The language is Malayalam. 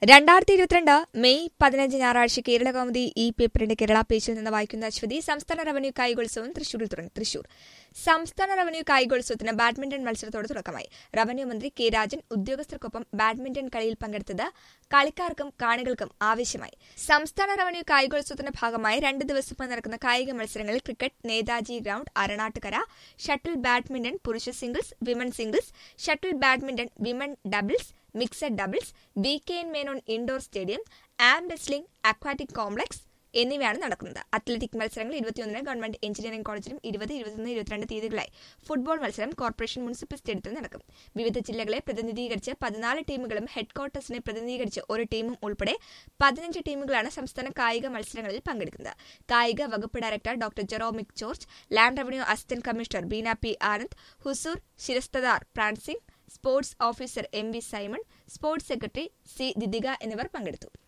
രണ്ടായിരത്തി ഇരുപത്തിരണ്ട് മെയ് പതിനഞ്ച് ഞായറാഴ്ച കേരള കൗമുദി ഈ പേപ്പറിന്റെ കേരള പേജിൽ നിന്ന് വായിക്കുന്ന അശ്വതി സംസ്ഥാന റവന്യൂ കായികോത്സവം തൃശൂരിൽ തുടങ്ങി തൃശൂർ സംസ്ഥാന റവന്യൂ കായികോത്സവത്തിന് ബാഡ്മിന്റൺ മത്സരത്തോടെ തുടക്കമായി റവന്യൂ മന്ത്രി കെ രാജൻ ഉദ്യോഗസ്ഥർക്കൊപ്പം ബാഡ്മിന്റൺ കളിയിൽ പങ്കെടുത്തത് കളിക്കാർക്കും കാണികൾക്കും ആവേശമായി സംസ്ഥാന റവന്യൂ കായികോത്സവത്തിന്റെ ഭാഗമായി രണ്ട് ദിവസം നടക്കുന്ന കായിക മത്സരങ്ങളിൽ cricket Netaji ground Aranattukara shuttle badminton പുരുഷ singles women singles shuttle badminton women doubles mixed doubles V K N Menon indoor stadium arm wrestling aquatic complex എന്നിവയാണ് നടക്കുന്നത് അത്ലറ്റിക് മത്സരങ്ങൾ ഇരുപത്തിയൊന്നിന് ഗവൺമെന്റ് എഞ്ചിനീയറിംഗ് കോളേജിലും ഇരുപത് ഇരുപത്തൊന്ന് ഇരുപത്തിരണ്ട് തീയതികളായി ഫുട്ബോൾ മത്സരം കോർപ്പറേഷൻ മുനിസിപ്പൽ സ്റ്റേഡിയത്തിൽ നടക്കും വിവിധ ജില്ലകളെ പ്രതിനിധീകരിച്ച് പതിനാല് ടീമുകളും ഹെഡ്ക്വാർട്ടേഴ്സിനെ പ്രതിനിധീകരിച്ച് ഒരു ടീമും ഉൾപ്പെടെ പതിനഞ്ച് ടീമുകളാണ് സംസ്ഥാന കായിക മത്സരങ്ങളിൽ പങ്കെടുക്കുന്നത് കായിക വകുപ്പ് director doctor Jeromic George land revenue assistant commissioner Beena P Anand ഹുസൂർ ശിരസ്തദാർ പ്രാൻസിംഗ് sports officer M V Simon sports secretary C ദിദിക എന്നിവർ പങ്കെടുത്തു